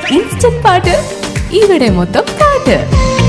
instant പാട്ട് ഇവിടെ മൊത്തം പാട്ട്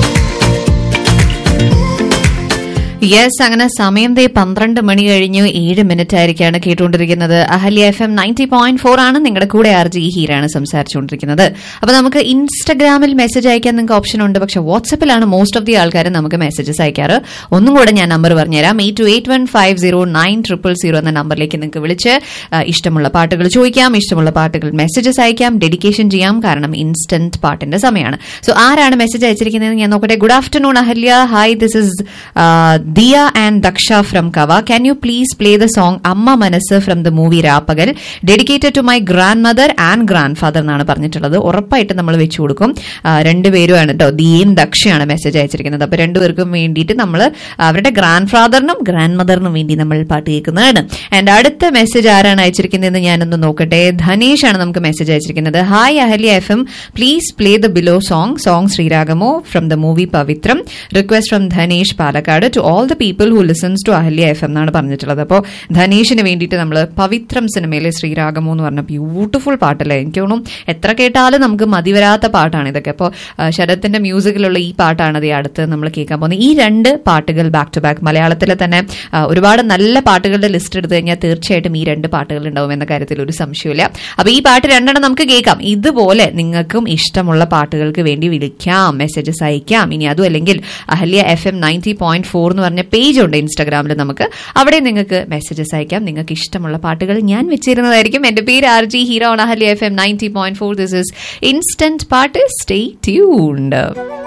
യെസ് അങ്ങനെ സമയം ദേ പന്ത്രണ്ട് മണി കഴിഞ്ഞു ഏഴ് മിനിറ്റ് ആയിരിക്കാണ് കേട്ടുകൊണ്ടിരിക്കുന്നത് Ahalya F M ninety point four ആണ് നിങ്ങളുടെ കൂടെ ആർ ജി ഹീരാണ് സംസാരിച്ചുകൊണ്ടിരിക്കുന്നത് അപ്പൊ നമുക്ക് ഇൻസ്റ്റഗ്രാമിൽ മെസ്സേജ് അയക്കാൻ നിങ്ങൾക്ക് ഓപ്ഷൻ ഉണ്ട് പക്ഷെ വാട്സപ്പിലാണ് മോസ്റ്റ് ഓഫ് ദി ആൾക്കാർ നമുക്ക് മെസ്സേജസ് അയക്കാറ് ഒന്നും കൂടെ ഞാൻ നമ്പർ പറഞ്ഞുതരാം eight two eight one five zero nine triple zero എന്ന നമ്പറിലേക്ക് നിങ്ങൾക്ക് വിളിച്ച് ആ, ഇഷ്ടമുള്ള പാട്ടുകൾ ചോദിക്കാം ഇഷ്ടമുള്ള പാട്ടുകൾ മെസ്സേജസ് അയക്കാം ഡെഡിക്കേഷൻ ചെയ്യാം കാരണം ഇൻസ്റ്റന്റ് പാട്ടിന്റെ സമയമാണ് സോ ആരാണ് മെസ്സേജ് അയച്ചിരിക്കുന്നത് ഞാൻ നോക്കട്ടെ good afternoon Ahalya hi this is Diya and Daksha from Kava can you please play the song Amma Manassu from the movie Rappakal dedicated to my grandmother and grandfather എന്നാണ് പറഞ്ഞിട്ടുള്ളത് ഉറപ്പായിട്ട് നമ്മൾ വെച്ചു കൊടുക്കും ആ, രണ്ടുപേരുമാണ് കേട്ടോ ദിയയും ദക്ഷയാണ് മെസ്സേജ് അയച്ചിരിക്കുന്നത് അപ്പൊ രണ്ടുപേർക്കും വേണ്ടിയിട്ട് നമ്മൾ അവരുടെ ഗ്രാൻഡ് ഫാദറിനും ഗ്രാൻഡ് മദറിനും വേണ്ടി നമ്മൾ പാട്ട് കേൾക്കുന്നതാണ് ആൻഡ് അടുത്ത മെസ്സേജ് ആരാണ് അയച്ചിരിക്കുന്നതെന്ന് ഞാനൊന്ന് നോക്കട്ടെ ധനേഷ് ആണ് നമുക്ക് മെസ്സേജ് അയച്ചിരിക്കുന്നത് hi Ahalya F M please play the below song song Sreeragamo from the movie Pavithram request from Dhanesh Palakkad to all the people who listens to Ahalya F M എന്നാണ് പറഞ്ഞിട്ടുള്ളത് അപ്പോൾ ധനേഷിന് വേണ്ടിയിട്ട് നമ്മൾ പവിത്രം സിനിമയിലെ ശ്രീരാഗമോ എന്ന് പറഞ്ഞ ബ്യൂട്ടിഫുൾ പാട്ടല്ലേ എനിക്ക് തോന്നുന്നു എത്ര കേട്ടാലും നമുക്ക് മതിവരാത്ത പാട്ടാണ് ഇതൊക്കെ അപ്പോൾ ശരത്തിന്റെ മ്യൂസിക്കിലുള്ള ഈ പാട്ടാണ് അത് ഈ അടുത്ത് നമ്മൾ കേൾക്കാൻ പോകുന്നത് ഈ രണ്ട് പാട്ടുകൾ ബാക്ക് ടു ബാക്ക് മലയാളത്തിലെ തന്നെ ആ, ഒരുപാട് നല്ല പാട്ടുകളുടെ ലിസ്റ്റ് എടുത്തു കഴിഞ്ഞാൽ തീർച്ചയായിട്ടും ഈ രണ്ട് പാട്ടുകൾ ഉണ്ടാവും എന്ന കാര്യത്തിൽ ഒരു സംശയമില്ല അപ്പൊ ഈ പാട്ട് രണ്ടെണ്ണം നമുക്ക് കേൾക്കാം ഇതുപോലെ നിങ്ങൾക്കും ഇഷ്ടമുള്ള പാട്ടുകൾക്ക് വേണ്ടി വിളിക്കാം മെസ്സേജസ് അയക്കാം ഇനി അതും അല്ലെങ്കിൽ Ahalya F M ninety point four എന്ന് പറഞ്ഞ പേജ് ഉണ്ട് ഇൻസ്റ്റാഗ്രാമിൽ നമുക്ക് അവിടെ നിങ്ങൾക്ക് മെസ്സേജസ് അയക്കാം നിങ്ങൾക്ക് ഇഷ്ടമുള്ള പാട്ടുകൾ ഞാൻ വെച്ചിരുന്നതായിരിക്കും എന്റെ പേര് R G hero Ahalya F M ninety point four this is instant പാട്ട് സ്റ്റേ ട്യൂൺഡ്